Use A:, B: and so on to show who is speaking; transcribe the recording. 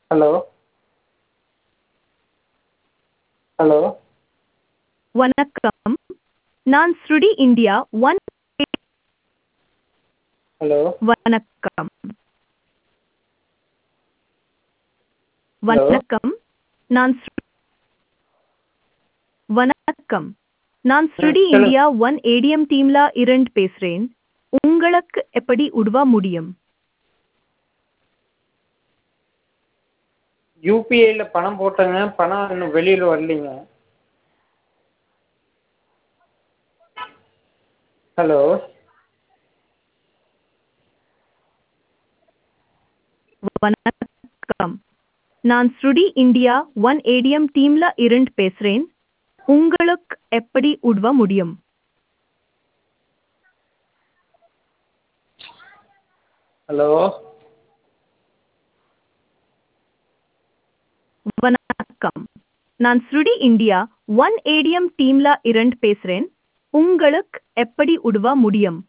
A: hello hello
B: வணக்கம் நான் Shruti India one
A: hello
B: வணக்கம்
A: ஹலோ
B: வணக்கம் நான் ஸ்ரு- வணக்கம் நான் ஸ்ருடி
A: சொல்லுங்க
B: இந்தியா ஒன் ஏடிஎம் டீம்ல இருந்து பேசுறேன் உங்களுக்கு எப்படி உதவ முடியும்
A: யூபிஐல பணம் போட்டேங்க பணம் இன்னும் வெளியில் வரலைங்க ஹலோ
B: வணக்கம் நான் ஸ்ருடி இந்தியா ஒன் ஏடிஎம் டீம்ல இருந்து பேசுறேன் உங்களுக்கு எப்படி உதவ முடியும்
A: ஹலோ
B: வணக்கம் நான் ஸ்ருடி இந்தியா ஒன் ஏடிஎம் டீம்ல இருந்து பேசுறேன் உங்களுக்கு எப்படி உதவ முடியும்